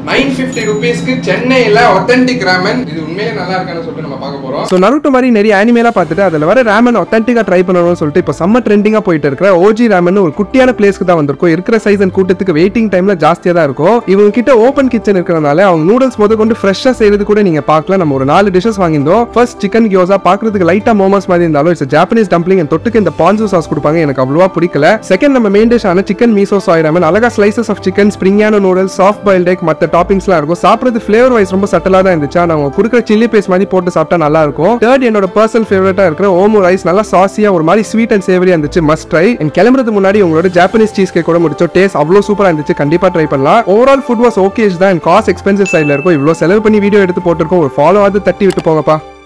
nine fifty ருபீஸ்க்கு சென்னையில் authentic Raman இது உண்மையிலே நல்லா இருக்கான்னு சொல்லிட்டு நம்ம பார்க்க போகிறோம் ஸோ நருட்டோ மாதிரி நிறைய அனிமேலாம் பார்த்துட்டு அதில் வர ரேமன் ஒத்தன்டிக்காக ட்ரை பண்ணணும்னு சொல்லிட்டு இப்போ செம்ம ட்ரெண்டிங்காக போயிட்டு இருக்கிற ஓஜி ரேமன் ஒரு குட்டியான பிளேஸ்க்கு தான் வந்திருக்கும் இருக்கிற சைஸ் அண்ட் கூட்டத்துக்கு வெயிட்டிங் டைம்ல ஜாஸ்தியாக தான் இருக்கும் இவங்க கிட்ட ஓப்பன் கிச்சன் இருக்கிறனால அவங்க நூடுல்ஸ் முத கொண்டு ஃப்ரெஷ்ஷாக செய்யறது கூட நீங்க பார்க்கலாம் நம்ம ஒரு நாலு டிஷஸ் வாங்கியிருந்தோம் ஃபர்ஸ்ட் சிக்கன் கியோசா பார்க்கறதுக்கு லைட்டா மோமோஸ் மாதிரி இருந்தாலும் இட்ஸ் ஜாப்பனீஸ் டம்ப்ளிங் and தொட்டுக்கு இந்த பான்சு சாஸ் கொடுப்பாங்க எனக்கு அவ்வளவா பிடிக்கல செகண்ட் நம்ம மெயின் டிஷ் ஆன சிக்கன் மீசோ சாய் ரேமன் அழகா ஸ்லைசஸ் ஆஃப் சிக்கன் ஸ்ப்ரிங்கான நூடல்ஸ் சாஃப்ட் பாயில் எக் மற்ற டாப்பிங்ஸ்லாம் இருக்கும் சாப்பிடுறது ஃபிளேவர் வைஸ் ரொம்ப சட்டலா தான் இருந்துச்சு ஆனா அவங்க கொடுக்குற சில்லி பேஸ்ட் மாதிரி போட்டு சாப்பிட்டா நல்லா இருக்கும் தேர்ட் என்னோட பர்சனல் ஃபேவரட்டா இருக்கிற ஓமோ ரைஸ் நல்லா சாசியா ஒரு மாதிரி ஸ்வீட் அண்ட் சேவரியா இருந்துச்சு மஸ்ட் ட்ரை அண்ட் கிளம்புறது முன்னாடி உங்களோட ஜாப்பனீஸ் சீஸ் கேக் கூட முடிச்சோம் டேஸ்ட் அவ்வளோ சூப்பரா இருந்துச்சு கண்டிப்பா ட்ரை பண்ணலாம் ஓவரால் ஃபுட் வாஸ் ஓகேஸ் தான் காஸ்ட் எக்ஸ்பென்சிவ் சைடில் இருக்கும் இவ்வளோ செலவு பண்ணி வீடியோ எடுத்து போட்டிருக்கோம் ஒரு ஃபாலோ ஆகுது தட்டி விட்டு போங்கப்பா